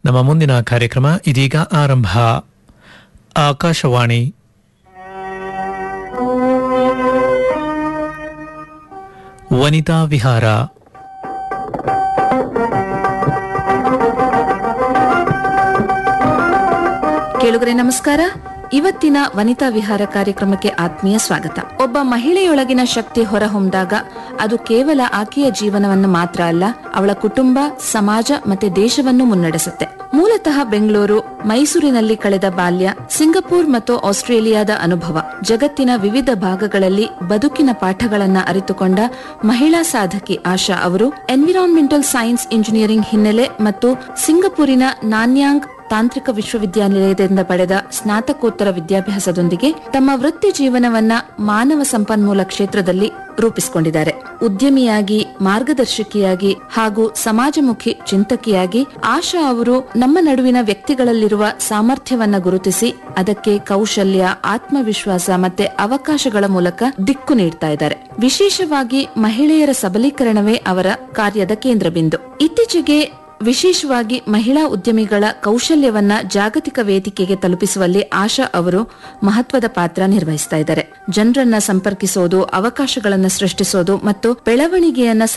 ನಮ್ಮ ಮುಂದಿನ ಕಾರ್ಯಕ್ರಮ ಇದೀಗ ಆರಂಭ ಆಕಾಶವಾಣಿ ವನಿತಾ ವಿಹಾರ ಕೇಳುಗರೆ ನಮಸ್ಕಾರ ಇವತ್ತಿನ ವನಿತಾ ವಿಹಾರ ಕಾರ್ಯಕ್ರಮಕ್ಕೆ ಆತ್ಮೀಯ ಸ್ವಾಗತ ಒಬ್ಬ ಮಹಿಳೆಯೊಳಗಿನ ಶಕ್ತಿ ಹೊರಹೊಮ್ಮಿದಾಗ ಅದು ಕೇವಲ ಆಕೆಯ ಜೀವನವನ್ನು ಮಾತ್ರ ಅಲ್ಲ ಅವಳ ಕುಟುಂಬ ಸಮಾಜ ಮತ್ತೆ ದೇಶವನ್ನು ಮುನ್ನಡೆಸುತ್ತೆ ಮೂಲತಃ ಬೆಂಗಳೂರು ಮೈಸೂರಿನಲ್ಲಿ ಕಳೆದ ಬಾಲ್ಯ ಸಿಂಗಪೂರ್ ಮತ್ತು ಆಸ್ಟ್ರೇಲಿಯಾದ ಅನುಭವ ಜಗತ್ತಿನ ವಿವಿಧ ಭಾಗಗಳಲ್ಲಿ ಬದುಕಿನ ಪಾಠಗಳನ್ನ ಅರಿತುಕೊಂಡ ಮಹಿಳಾ ಸಾಧಕಿ ಆಶಾ ಅವರು ಎನ್ವಿರಾನ್ಮೆಂಟಲ್ ಸೈನ್ಸ್ ಇಂಜಿನಿಯರಿಂಗ್ ಹಿನ್ನೆಲೆ ಮತ್ತು ಸಿಂಗಪೂರಿನ ನಾನ್ಯಾಂಗ್ ತಾಂತ್ರಿಕ ವಿಶ್ವವಿದ್ಯಾನಿಲಯದಿಂದ ಪಡೆದ ಸ್ನಾತಕೋತ್ತರ ವಿದ್ಯಾಭ್ಯಾಸದೊಂದಿಗೆ ತಮ್ಮ ವೃತ್ತಿ ಜೀವನವನ್ನ ಮಾನವ ಸಂಪನ್ಮೂಲ ಕ್ಷೇತ್ರದಲ್ಲಿ ರೂಪಿಸಿಕೊಂಡಿದ್ದಾರೆ ಉದ್ಯಮಿಯಾಗಿ ಮಾರ್ಗದರ್ಶಕಿಯಾಗಿ ಹಾಗೂ ಸಮಾಜಮುಖಿ ಚಿಂತಕಿಯಾಗಿ ಆಶಾ ಅವರು ನಮ್ಮ ನಡುವಿನ ವ್ಯಕ್ತಿಗಳಲ್ಲಿರುವ ಸಾಮರ್ಥ್ಯವನ್ನ ಗುರುತಿಸಿ ಅದಕ್ಕೆ ಕೌಶಲ್ಯ ಆತ್ಮವಿಶ್ವಾಸ ಮತ್ತೆ ಅವಕಾಶಗಳ ಮೂಲಕ ದಿಕ್ಕು ನೀಡ್ತಾ ಇದ್ದಾರೆ ವಿಶೇಷವಾಗಿ ಮಹಿಳೆಯರ ಸಬಲೀಕರಣವೇ ಅವರ ಕಾರ್ಯದ ಕೇಂದ್ರ ಬಿಂದು ಇತ್ತೀಚೆಗೆ ವಿಶೇಷವಾಗಿ ಮಹಿಳಾ ಉದ್ಯಮಿಗಳ ಕೌಶಲ್ಯವನ್ನ ಜಾಗತಿಕ ವೇದಿಕೆಗೆ ತಲುಪಿಸುವಲ್ಲಿ ಆಶಾ ಅವರು ಮಹತ್ವದ ಪಾತ್ರ ನಿರ್ವಹಿಸ್ತಾ ಇದ್ದಾರೆ ಜನರನ್ನ ಸಂಪರ್ಕಿಸೋದು ಅವಕಾಶಗಳನ್ನ ಸೃಷ್ಟಿಸೋದು ಮತ್ತು ಬೆಳವಣಿಗೆಯನ್ನ